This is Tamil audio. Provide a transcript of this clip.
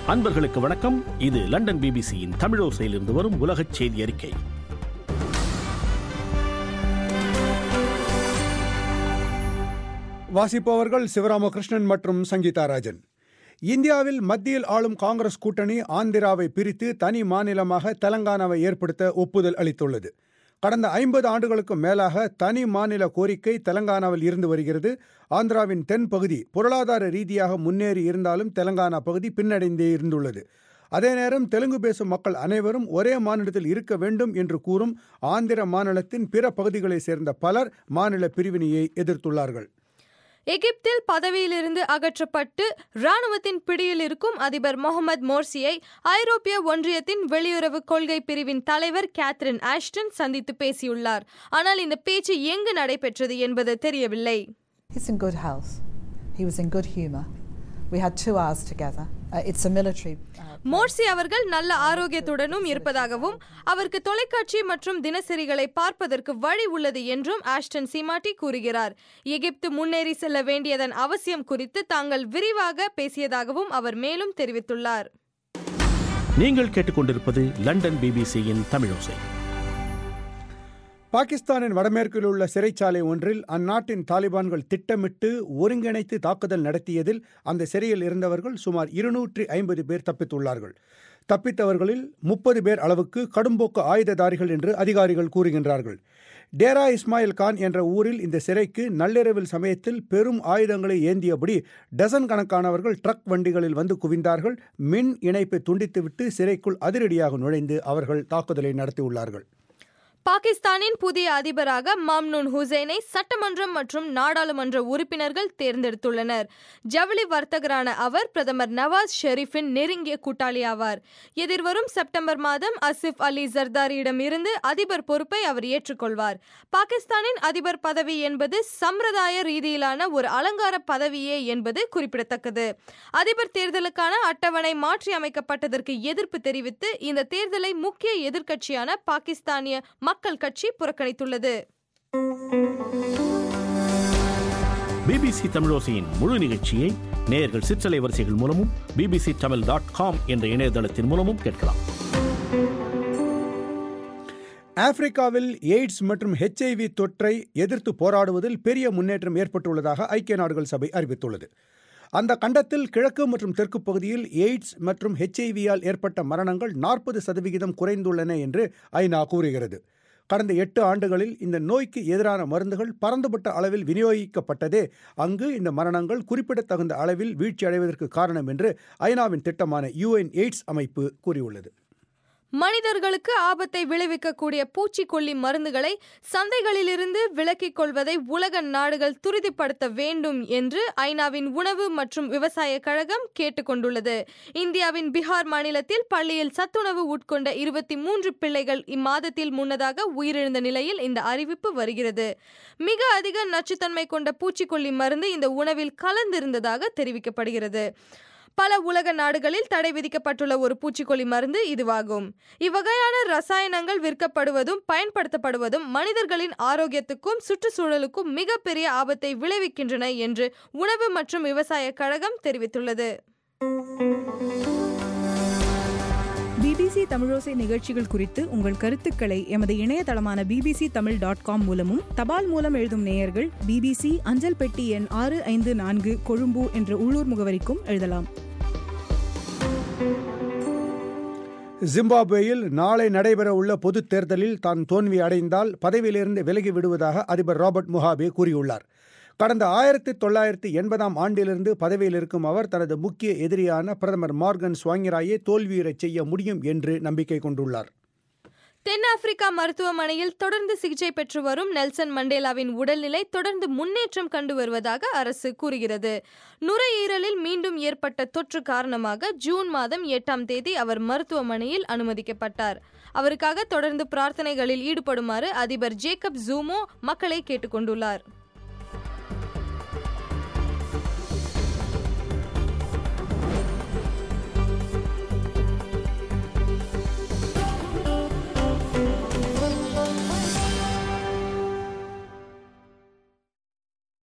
அன்பர்களுக்கு வணக்கம் இது லண்டன் பிபிசியின் தமிழோசையிலிருந்து வரும் உலகச் செய்தி அறிக்கை வாசிப்பவர்கள் சிவராமகிருஷ்ணன் மற்றும் சங்கீதா ராஜன் இந்தியாவில் மத்தியில் ஆளும் காங்கிரஸ் கூட்டணி ஆந்திராவை பிரித்து தனி மாநிலமாக தெலங்கானாவை ஏற்படுத்த ஒப்புதல் அளித்துள்ளது கடந்த ஐம்பது ஆண்டுகளுக்கு மேலாக தனி மாநில கோரிக்கை தெலங்கானாவில் இருந்து வருகிறது ஆந்திராவின் தென் பகுதி பொருளாதார ரீதியாக முன்னேறி இருந்தாலும் தெலங்கானா பகுதி பின்னடைந்தே இருந்துள்ளது அதே நேரம் தெலுங்கு பேசும் மக்கள் அனைவரும் ஒரே மாநிலத்தில் இருக்க வேண்டும் என்று கூறும் ஆந்திர மாநிலத்தின் பிற பகுதிகளைச் சேர்ந்த பலர் மாநில பிரிவினையை எதிர்த்துள்ளார்கள் எகிப்தில் பதவியிலிருந்து அகற்றப்பட்டு ராணுவத்தின் பிடியில் இருக்கும் அதிபர் முகமது மோர்சியை ஐரோப்பிய ஒன்றியத்தின் வெளியுறவு கொள்கை பிரிவின் தலைவர் கேத்ரின் ஆஷ்டன் சந்தித்து பேசியுள்ளார் ஆனால் இந்த பேச்சு எங்கு நடைபெற்றது என்பது தெரியவில்லை He's in good health. He was in good humour. We had two hours together. Uh, it's a military. Uh, Morsi அவர்கள் நல்ல ஆரோக்கியத்துடனும் இருப்பதாகவும் அவருக்கு தொலைக்காட்சி மற்றும் தினசரிகளை பார்ப்பதற்கு வழி உள்ளது என்றும் ஆஷ்டன் சீமாட்டி கூறுகிறார் எகிப்து முன்னேறி செல்ல வேண்டியதன் அவசியம் குறித்து தாங்கள் விரிவாக பேசியதாகவும் அவர் மேலும் தெரிவித்துள்ளார் நீங்கள் கேட்டுக்கொண்டிருப்பது லண்டன் பிபிசியின் தமிழோசை பாகிஸ்தானின் வடமேற்கில் உள்ள சிறைச்சாலை ஒன்றில் அந்நாட்டின் தாலிபான்கள் திட்டமிட்டு ஒருங்கிணைத்து தாக்குதல் நடத்தியதில் அந்த சிறையில் இருந்தவர்கள் சுமார் இருநூற்றி ஐம்பது பேர் தப்பித்துள்ளார்கள் தப்பித்தவர்களில் முப்பது பேர் அளவுக்கு கடும்போக்கு ஆயுததாரிகள் என்று அதிகாரிகள் கூறுகின்றார்கள் டேரா இஸ்மாயில் கான் என்ற ஊரில் இந்த சிறைக்கு நள்ளிரவில் சமயத்தில் பெரும் ஆயுதங்களை ஏந்தியபடி டசன் கணக்கானவர்கள் ட்ரக் வண்டிகளில் வந்து குவிந்தார்கள் மின் இணைப்பை துண்டித்துவிட்டு சிறைக்குள் அதிரடியாக நுழைந்து அவர்கள் தாக்குதலை நடத்தியுள்ளார்கள் பாகிஸ்தானின் புதிய அதிபராக மாம்னூன் ஹுசைனை சட்டமன்றம் மற்றும் நாடாளுமன்ற உறுப்பினர்கள் தேர்ந்தெடுத்துள்ளனர் ஜவுளி வர்த்தகரான அவர் பிரதமர் நவாஸ் ஷெரீஃபின் நெருங்கிய கூட்டாளி ஆவார் எதிர்வரும் செப்டம்பர் மாதம் அசிப் அலி ஜர்தாரியிடம் இருந்து அதிபர் பொறுப்பை அவர் ஏற்றுக்கொள்வார் பாகிஸ்தானின் அதிபர் பதவி என்பது சம்பிரதாய ரீதியிலான ஒரு அலங்கார பதவியே என்பது குறிப்பிடத்தக்கது அதிபர் தேர்தலுக்கான அட்டவணை மாற்றி அமைக்கப்பட்டதற்கு எதிர்ப்பு தெரிவித்து இந்த தேர்தலை முக்கிய எதிர்க்கட்சியான பாகிஸ்தானிய மக்கள் கட்சி புறக்கணித்துள்ளது பிபிசி தமிழோசையின் முழு நிகழ்ச்சியை நேயர்கள் சிற்றலை வரிசைகள் மூலமும் பிபிசி தமிழ் டாட் காம் என்ற இணையதளத்தின் மூலமும் கேட்கலாம் ஆப்பிரிக்காவில் எய்ட்ஸ் மற்றும் ஹெச்ஐவி தொற்றை எதிர்த்து போராடுவதில் பெரிய முன்னேற்றம் ஏற்பட்டுள்ளதாக ஐக்கிய நாடுகள் சபை அறிவித்துள்ளது அந்த கண்டத்தில் கிழக்கு மற்றும் தெற்கு பகுதியில் எய்ட்ஸ் மற்றும் ஹெச்ஐவியால் ஏற்பட்ட மரணங்கள் நாற்பது சதவிகிதம் குறைந்துள்ளன என்று ஐநா கூறுகிறது கடந்த எட்டு ஆண்டுகளில் இந்த நோய்க்கு எதிரான மருந்துகள் பரந்துபட்ட அளவில் விநியோகிக்கப்பட்டதே அங்கு இந்த மரணங்கள் குறிப்பிடத்தகுந்த அளவில் வீழ்ச்சியடைவதற்கு காரணம் என்று ஐநாவின் திட்டமான யுஎன் எய்ட்ஸ் அமைப்பு கூறியுள்ளது மனிதர்களுக்கு ஆபத்தை விளைவிக்கக்கூடிய பூச்சிக்கொல்லி மருந்துகளை சந்தைகளிலிருந்து விலக்கிக் கொள்வதை உலக நாடுகள் துரிதப்படுத்த வேண்டும் என்று ஐநாவின் உணவு மற்றும் விவசாய கழகம் கேட்டுக்கொண்டுள்ளது இந்தியாவின் பீகார் மாநிலத்தில் பள்ளியில் சத்துணவு உட்கொண்ட இருபத்தி மூன்று பிள்ளைகள் இம்மாதத்தில் முன்னதாக உயிரிழந்த நிலையில் இந்த அறிவிப்பு வருகிறது மிக அதிக நச்சுத்தன்மை கொண்ட பூச்சிக்கொல்லி மருந்து இந்த உணவில் கலந்திருந்ததாக தெரிவிக்கப்படுகிறது பல உலக நாடுகளில் தடை விதிக்கப்பட்டுள்ள ஒரு பூச்சிக்கொல்லி மருந்து இதுவாகும் இவ்வகையான ரசாயனங்கள் விற்கப்படுவதும் பயன்படுத்தப்படுவதும் மனிதர்களின் ஆரோக்கியத்துக்கும் சுற்றுச்சூழலுக்கும் மிகப்பெரிய ஆபத்தை விளைவிக்கின்றன என்று உணவு மற்றும் விவசாய கழகம் தெரிவித்துள்ளது பிபிசி தமிழோசை நிகழ்ச்சிகள் குறித்து உங்கள் கருத்துக்களை எமது இணையதளமான பிபிசி தமிழ் டாட் காம் மூலமும் தபால் மூலம் எழுதும் நேயர்கள் பிபிசி அஞ்சல் பெட்டி எண் ஆறு ஐந்து நான்கு கொழும்பு என்ற உள்ளூர் முகவரிக்கும் எழுதலாம் ஜிம்பாப்வேயில் நாளை நடைபெறவுள்ள பொதுத் தேர்தலில் தான் தோல்வி அடைந்தால் பதவியிலிருந்து விலகி விடுவதாக அதிபர் ராபர்ட் முகாபே கூறியுள்ளார் கடந்த ஆயிரத்தி தொள்ளாயிரத்தி எண்பதாம் ஆண்டிலிருந்து பதவியில் இருக்கும் அவர் தனது முக்கிய எதிரியான பிரதமர் மார்கன் ஸ்வாங்கிராயை தோல்வியுறச் செய்ய முடியும் என்று நம்பிக்கை கொண்டுள்ளார் தென்னாப்பிரிக்கா மருத்துவமனையில் தொடர்ந்து சிகிச்சை பெற்று வரும் நெல்சன் மண்டேலாவின் உடல்நிலை தொடர்ந்து முன்னேற்றம் கண்டு வருவதாக அரசு கூறுகிறது நுரையீரலில் மீண்டும் ஏற்பட்ட தொற்று காரணமாக ஜூன் மாதம் எட்டாம் தேதி அவர் மருத்துவமனையில் அனுமதிக்கப்பட்டார் அவருக்காக தொடர்ந்து பிரார்த்தனைகளில் ஈடுபடுமாறு அதிபர் ஜேக்கப் ஜூமோ மக்களை கேட்டுக்கொண்டுள்ளார்